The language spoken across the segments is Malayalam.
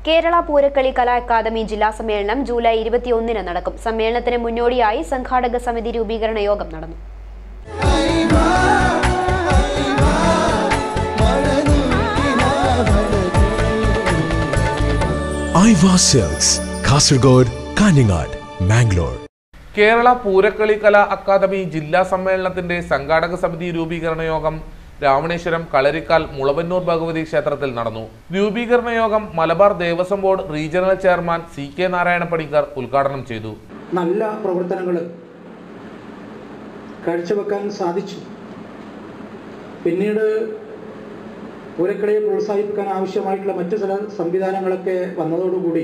കേരള പൂരക്കളി കലാ അക്കാദമി ജില്ലാ സമ്മേളനം ജൂലൈ ഇരുപത്തിയൊന്നിന് നടക്കും സമ്മേളനത്തിന് മുന്നോടിയായി സംഘാടക സമിതി രൂപീകരണ യോഗം നടന്നു ഐവ സെൽസ് കാസർഗോഡ് കാഞ്ഞങ്ങാട് മാംഗ്ലൂർ കേരള പൂരക്കളി കലാ അക്കാദമി ജില്ലാ സമ്മേളനത്തിന്റെ സംഘാടക സമിതി രൂപീകരണ യോഗം രാവണേശ്വരം കളരിക്കാൽ മുളവന്നൂർ ഭഗവതി ക്ഷേത്രത്തിൽ നടന്നു രൂപീകരണ യോഗം Malabar Devaswom Board regional chairman C K Narayana Panicker ഉദ്ഘാടനം ചെയ്തു നല്ല പ്രവർത്തനങ്ങൾ കാഴ്ചവെക്കാൻ സാധിച്ചു പിന്നീട് പൂരക്കളിയെ പ്രോത്സാഹിപ്പിക്കാൻ ആവശ്യമായിട്ടുള്ള മറ്റു ചില സംവിധാനങ്ങളൊക്കെ വന്നതോടുകൂടി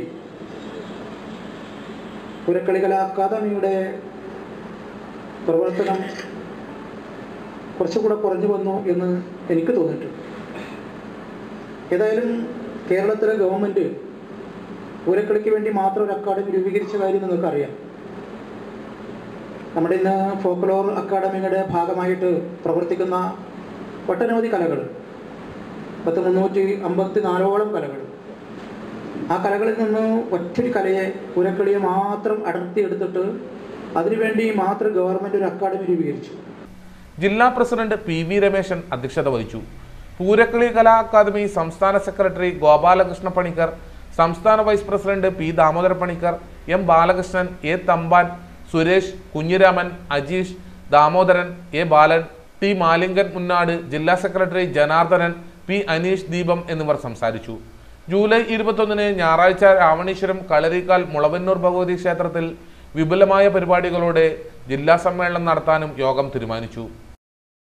പൂരക്കളി കലാ അക്കാദമിയുടെ പ്രവർത്തനം കുറച്ചുകൂടെ കുറഞ്ഞു വന്നു എന്ന് എനിക്ക് തോന്നിയിട്ടുണ്ട് ഏതായാലും കേരളത്തിലെ ഗവൺമെൻറ് പൂരക്കളിക്ക് വേണ്ടി മാത്രം ഒരു അക്കാദമി രൂപീകരിച്ച കാര്യം നിങ്ങൾക്കറിയാം നമ്മുടെ ഇന്ന് ഫോക്ലോർ അക്കാദമിയുടെ ഭാഗമായിട്ട് പ്രവർത്തിക്കുന്ന ഒട്ടനവധി കലകൾ പത്ത് മുന്നൂറ്റി അമ്പത്തി നാലോളം കലകൾ ആ കലകളിൽ നിന്ന് ഒറ്റൊരു കലയെ പൂരക്കളിയെ മാത്രം അടർത്തിയെടുത്തിട്ട് അതിനുവേണ്ടി മാത്രം ഗവൺമെൻറ് ഒരു അക്കാദമി രൂപീകരിച്ചു ജില്ലാ പ്രസിഡന്റ് പി വി രമേശൻ അധ്യക്ഷത വഹിച്ചു പൂരക്കളി കലാ അക്കാദമി സംസ്ഥാന സെക്രട്ടറി ഗോപാലകൃഷ്ണ പണിക്കർ സംസ്ഥാന vice president P Damodara Panicker M Balakrishnan A Thampan Suresh Kunhiraman Ajeesh Damodaran A Balan T Malingan Munnad ജില്ലാ സെക്രട്ടറി ജനാർദ്ദനൻ പി അനീഷ് ദീപം എന്നിവർ സംസാരിച്ചു ജൂലൈ ഇരുപത്തൊന്നിന് ഞായറാഴ്ച രാവണീശ്വരം കളരിക്കാൽ മുളവന്നൂർ ഭഗവതി ക്ഷേത്രത്തിൽ വിപുലമായ പരിപാടികളോടെ ജില്ലാ സമ്മേളനം നടത്താനും യോഗം തീരുമാനിച്ചു